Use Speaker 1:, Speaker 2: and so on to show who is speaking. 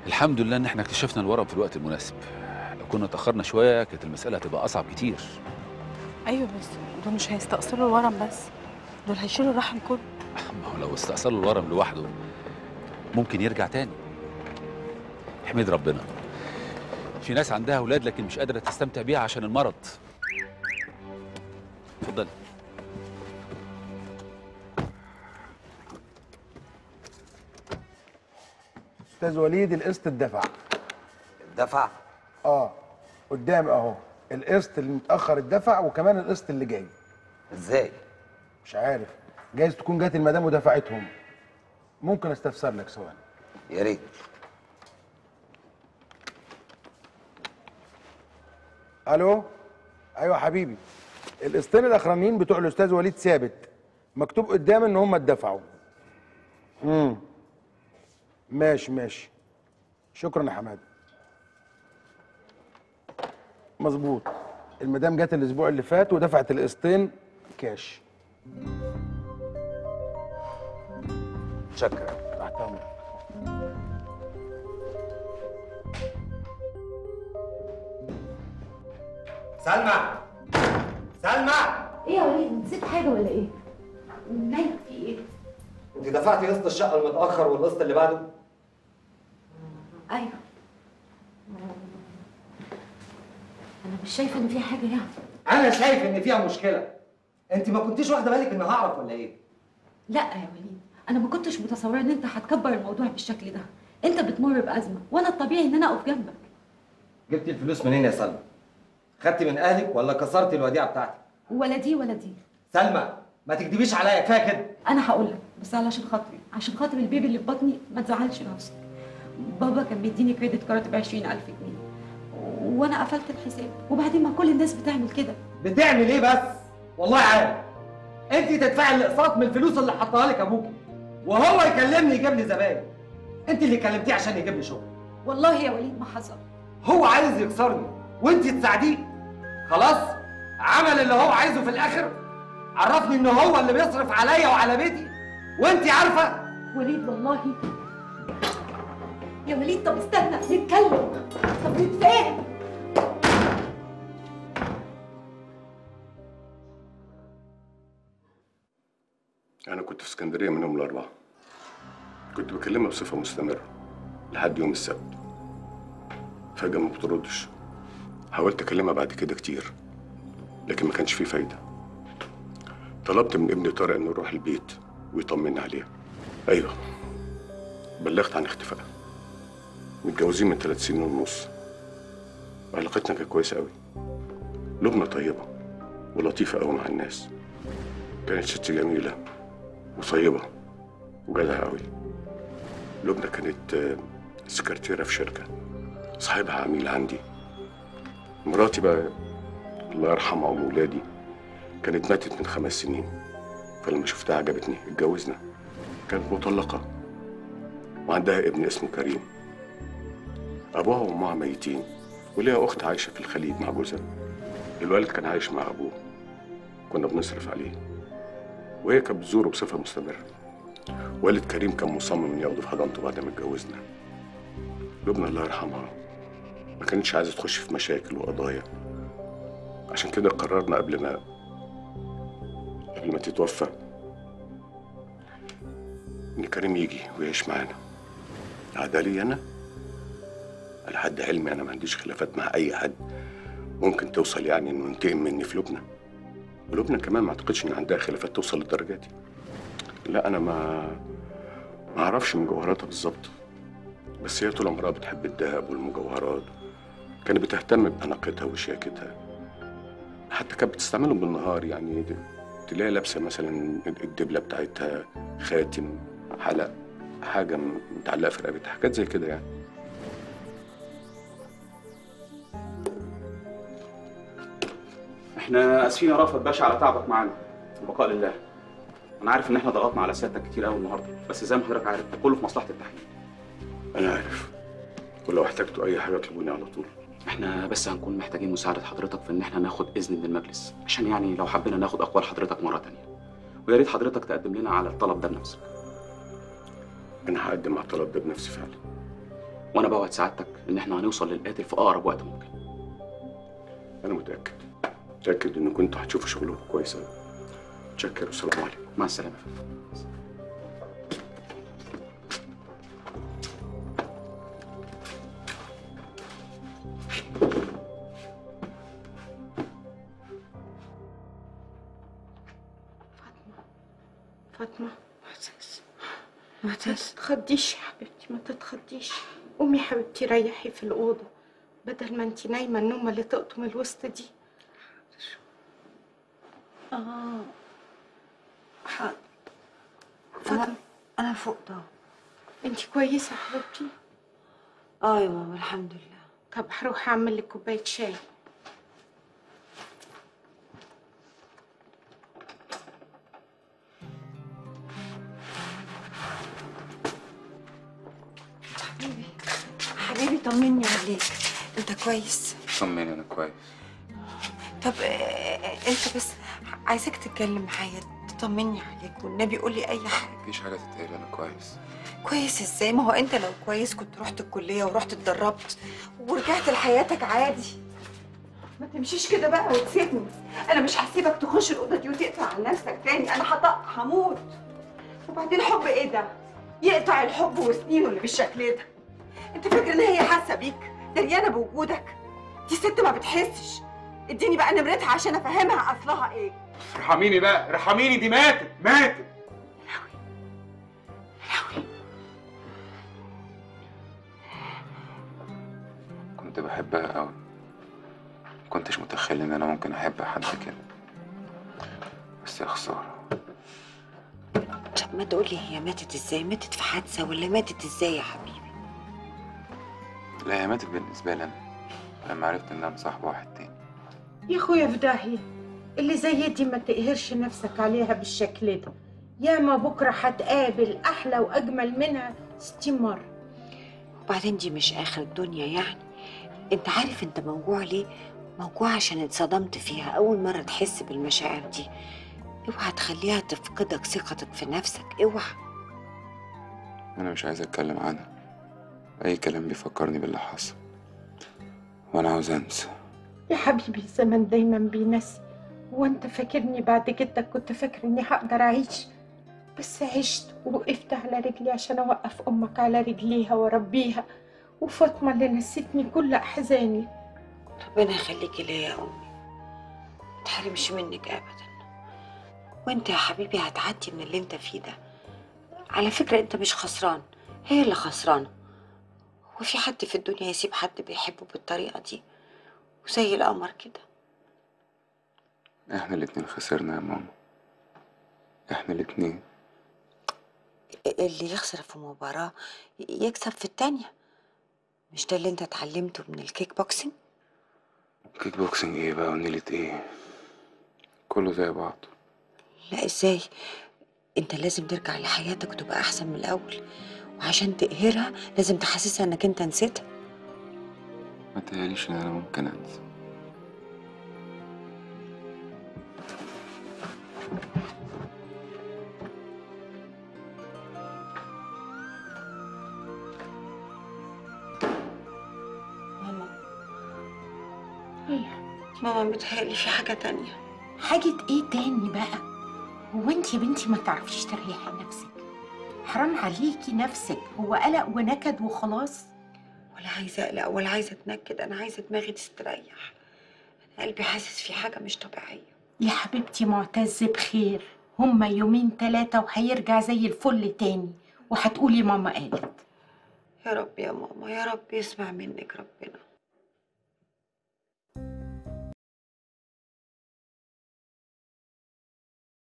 Speaker 1: الحمد لله ان احنا اكتشفنا الورم في الوقت المناسب لو كنا اتاخرنا شويه كانت المساله هتبقى اصعب كتير
Speaker 2: ايوه بس دول مش هيستأصلوا الورم بس دول هيشيلوا الرحم كله
Speaker 1: ما هو لو استأصلوا الورم لوحده ممكن يرجع تاني احمد ربنا في ناس عندها اولاد لكن مش قادره تستمتع بيها عشان المرض اتفضلي
Speaker 3: استاذ وليد القسط اتدفع
Speaker 4: دفع
Speaker 3: اه قدامي اهو القسط اللي متاخر اتدفع وكمان القسط اللي جاي
Speaker 4: ازاي
Speaker 3: مش عارف جايز تكون جات المدام ودفعتهم ممكن استفسر لك ثواني
Speaker 4: يا ريت
Speaker 3: الو ايوه حبيبي القسطين الاخرانيين بتوع الاستاذ وليد ثابت مكتوب قدامي ان هم اتدفعوا امم ماشي ماشي شكرا يا حماد مظبوط المدام جت الاسبوع اللي فات ودفعت القسطين كاش
Speaker 4: شكرا
Speaker 3: تحت امرك
Speaker 4: سلمى سلمى
Speaker 5: ايه يا وليد نسيت حاجه ولا ايه مالك في ايه
Speaker 4: انت دفعتي قسط الشقه المتاخر والقسط اللي بعده
Speaker 5: ايوه انا مش شايفه ان في حاجه يعني
Speaker 4: انا شايف ان فيها مشكله انت ما كنتيش واخده بالك اني هعرف ولا ايه
Speaker 5: لا يا وليد انا ما كنتش متصوره ان انت هتكبر الموضوع بالشكل ده انت بتمر بازمه وانا الطبيعي ان انا اقف جنبك
Speaker 4: جبتي الفلوس منين يا سلمى خدتي من اهلك ولا كسرتي الوديعه بتاعتك
Speaker 5: ولا دي ولا دي
Speaker 4: سلمى ما تكدبيش عليا كفايه كده
Speaker 5: انا هقول لك بس علشان خاطري عشان خاطر البيبي اللي في بطني ما تزعلش نفسك بابا كان بيديني كريدت كارد ب 20000 جنيه وانا قفلت الحساب وبعدين ما كل الناس بتعمل كده
Speaker 4: بتعمل ايه بس والله عارف انت تدفعي الاقساط من الفلوس اللي حطها لك ابوكي وهو يكلمني يجيب لي زباين انت اللي كلمتيه عشان يجيب لي شغل
Speaker 5: والله يا وليد ما حصل
Speaker 4: هو عايز يكسرني وانت تساعديه خلاص عمل اللي هو عايزه في الاخر عرفني ان هو اللي بيصرف عليا وعلى بيتي وانت عارفه
Speaker 5: وليد والله يا وليد طب استنى نتكلم طب نتفاهم
Speaker 6: أنا كنت في اسكندرية من يوم الأربعاء كنت بكلمها بصفة مستمرة لحد يوم السبت فجأة ما بتردش حاولت أكلمها بعد كده كتير لكن ما كانش فيه فايدة طلبت من ابني طارق إنه يروح البيت ويطمن عليها أيوه بلغت عن اختفائها متجوزين من ثلاث سنين ونص وعلاقتنا كانت كويسة أوي لبنى طيبة ولطيفة أوي مع الناس كانت ست جميلة وطيبة وجدعة أوي لبنى كانت آه، سكرتيرة في شركة صاحبها عميل عندي مراتي بقى الله يرحمها أم ولادي كانت ماتت من خمس سنين فلما شفتها عجبتني اتجوزنا كانت مطلقة وعندها ابن اسمه كريم أبوها وأمها ميتين وليها أخت عايشة في الخليج مع جوزها الوالد كان عايش مع أبوه كنا بنصرف عليه وهي كانت بتزوره بصفة مستمرة والد كريم كان مصمم إنه ياخده في حضانته بعد ما اتجوزنا لبنى الله يرحمها ما كانتش عايزة تخش في مشاكل وقضايا عشان كده قررنا قبل ما قبل ما تتوفى إن كريم يجي ويعيش معانا عدا لي أنا على حد علمي أنا ما عنديش خلافات مع أي حد ممكن توصل يعني إنه ينتقم مني في لبنى ولبنى كمان ما اعتقدش ان عندها خلافات توصل للدرجه دي لا انا ما ما اعرفش مجوهراتها بالظبط بس هي طول عمرها بتحب الذهب والمجوهرات كانت بتهتم بأناقتها وشياكتها حتى كانت بتستعملهم بالنهار يعني د- تلاقي لابسه مثلا الدبله بتاعتها خاتم حلق حاجه م- متعلقه في رقبتها حاجات زي كده يعني
Speaker 7: احنا اسفين يا رافت باشا على تعبك معانا البقاء لله انا عارف ان احنا ضغطنا على سيادتك كتير قوي النهارده بس زي ما حضرتك عارف ده كله في مصلحه التحقيق
Speaker 6: انا عارف ولو احتجتوا اي حاجه اطلبوني على طول
Speaker 7: احنا بس هنكون محتاجين مساعده حضرتك في ان احنا ناخد اذن من المجلس عشان يعني لو حبينا ناخد اقوال حضرتك مره تانية ويا ريت حضرتك تقدم لنا على الطلب ده بنفسك
Speaker 6: انا هقدم على الطلب ده بنفسي فعلا
Speaker 7: وانا بوعد سعادتك ان احنا هنوصل للقاتل في اقرب وقت ممكن
Speaker 6: انا متاكد متاكد ان كنتوا هتشوفوا شغلكم كويس قوي متشكر والسلام عليكم
Speaker 7: مع السلامه يا فندم
Speaker 8: فاطمة ما تتخضيش يا حبيبتي ما تتخضيش قومي يا حبيبتي ريحي في الأوضة بدل ما انتي نايمة النومة اللي تقطم الوسط دي اه حاضر فاطمة
Speaker 9: انا فوق ده
Speaker 8: انتي كويسة يا حبيبتي
Speaker 9: اه يا ماما الحمد لله
Speaker 8: طب هروح اعمل لك كوباية شاي
Speaker 9: حبيبي حبيبي طمني عليك انت كويس
Speaker 10: طمني انا كويس
Speaker 9: طب آه، انت بس عايزاك تتكلم معايا تطمني عليك والنبي قول لي اي حاجه
Speaker 10: مفيش حاجه تتقال انا كويس
Speaker 9: كويس ازاي ما هو انت لو كويس كنت رحت الكليه ورحت اتدربت ورجعت لحياتك عادي ما تمشيش كده بقى وتسيبني انا مش هسيبك تخش الاوضه دي وتقطع عن نفسك تاني انا هطق هموت وبعدين حب ايه ده يقطع الحب وسنينه اللي بالشكل ده انت فاكر ان هي حاسه بيك دريانه بوجودك دي ست ما بتحسش اديني بقى نمرتها عشان افهمها اصلها ايه
Speaker 10: ارحميني بقى ارحميني دي ماتت ماتت كنت بحبها قوي كنتش متخيل ان انا ممكن احب حد كده بس يا خساره
Speaker 9: طب ما تقولي هي ماتت ازاي ماتت في حادثه ولا ماتت ازاي يا حبيبي
Speaker 10: لا هي ماتت بالنسبه لي انا لما عرفت انها مصاحبه واحد تاني
Speaker 8: يا اخويا في داهية اللي زي دي ما تقهرش نفسك عليها بالشكل ده ياما بكرة هتقابل أحلى وأجمل منها ستين مرة
Speaker 9: وبعدين دي مش اخر الدنيا يعني انت عارف انت موجوع ليه موجوع عشان اتصدمت فيها اول مره تحس بالمشاعر دي اوعى تخليها تفقدك ثقتك في نفسك اوعى
Speaker 10: انا مش عايز اتكلم عنها اي كلام بيفكرني باللي حصل وانا عاوز انسى
Speaker 8: يا حبيبي الزمن دايما بينسي وانت فاكرني بعد كده كنت فاكر اني هقدر اعيش بس عشت ووقفت على رجلي عشان اوقف امك على رجليها واربيها وفاطمه اللي نسيتني كل احزاني
Speaker 9: ربنا يخليكي ليا يا امي متحرمش منك ابدا وانت يا حبيبي هتعدي من اللي انت فيه ده على فكره انت مش خسران هي اللي خسرانه هو في حد في الدنيا يسيب حد بيحبه بالطريقه دي وزي القمر كده
Speaker 10: احنا الاتنين خسرنا يا ماما احنا الاتنين
Speaker 9: اللي يخسر في مباراة يكسب في التانية مش ده اللي انت اتعلمته من الكيك بوكسينج
Speaker 10: كيك بوكسنج ايه بقى ونيلة ايه كله زي بعض
Speaker 9: لا ازاي انت لازم ترجع لحياتك وتبقى احسن من الاول وعشان تقهرها لازم تحسسها انك انت نسيتها
Speaker 10: ما تهيأليش ان انا ممكن انسى
Speaker 9: ماما
Speaker 8: ايه
Speaker 9: ماما متهيألي في حاجة تانية
Speaker 8: حاجة ايه تاني بقى هو انت يا بنتي ما تعرفيش تريحي نفسك حرام عليكي نفسك هو قلق ونكد وخلاص
Speaker 9: ولا عايزة اقلق ولا عايزة اتنكد انا عايزة دماغي تستريح انا قلبي حاسس في حاجة مش طبيعية
Speaker 8: يا حبيبتي معتز بخير هما يومين تلاتة وهيرجع زي الفل تاني وهتقولي ماما قالت
Speaker 9: يا رب يا ماما يا رب يسمع منك ربنا